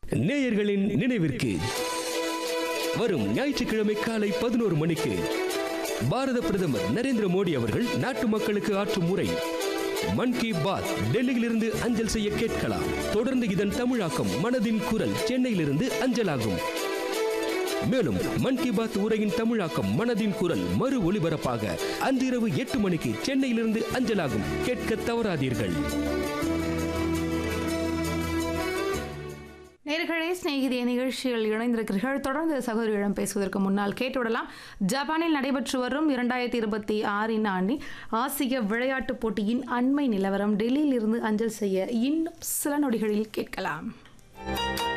நேயர்களின் நினைவிற்கு வரும் ஞாயிற்றுக்கிழமை காலை பதினோரு மணிக்கு பாரத பிரதமர் நரேந்திர மோடி அவர்கள் நாட்டு மக்களுக்கு ஆற்றும் உரை மன் கி பாத் டெல்லியிலிருந்து அஞ்சல் செய்ய கேட்கலாம் தொடர்ந்து இதன் தமிழாக்கம் மனதின் குரல் சென்னையிலிருந்து அஞ்சலாகும் மேலும் மன் கி பாத் உரையின் தமிழாக்கம் மனதின் குரல் மறு ஒளிபரப்பாக அன்றிரவு எட்டு மணிக்கு சென்னையிலிருந்து அஞ்சலாகும் கேட்க தவறாதீர்கள் நேர்களே சிநேகிதிய நிகழ்ச்சியில் இணைந்திருக்கிறீர்கள் தொடர்ந்து சகோதரியிடம் பேசுவதற்கு முன்னால் கேட்டுவிடலாம் ஜப்பானில் நடைபெற்று வரும் இரண்டாயிரத்தி இருபத்தி ஆறின் ஆண்டின் ஆசிய விளையாட்டுப் போட்டியின் அண்மை நிலவரம் டெல்லியில் இருந்து அஞ்சல் செய்ய இன்னும் சில நொடிகளில் கேட்கலாம்